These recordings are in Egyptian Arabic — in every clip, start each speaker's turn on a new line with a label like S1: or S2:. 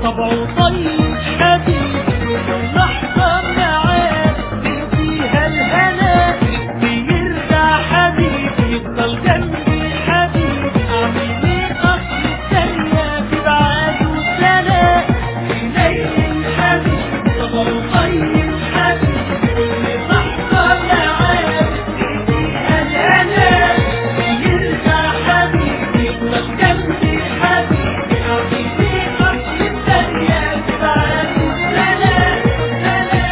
S1: طبعه طيب حبيبي لحظة معاه فيها الهنا بيرجع حبيبي يفضل جنبي حبيبي اعمل ايه اصل الثانية في بعاده سنة إليه حبيبي طبعه طيب حبيبي لحظة معاه فيها الهنا بيرجع حبيبي يفضل جنبي حبيبي اعمل ايه اصل الثانية في بعاده سنة سنة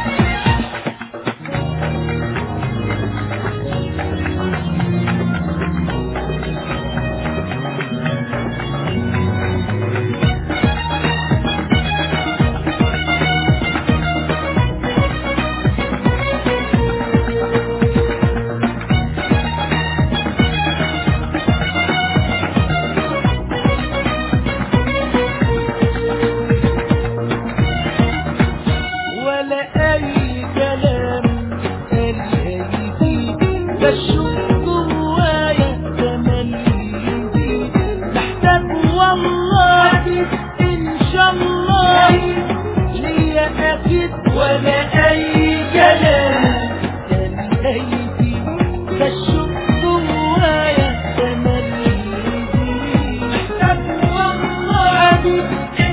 S1: ولا اي كلام قال هيجي بشوف جوايا تملي يزيد محتاج والله ان شاء الله ليا اكيد ولا اي كلام قال هيجي بشوف جوايا تملي يزيد محتاج والله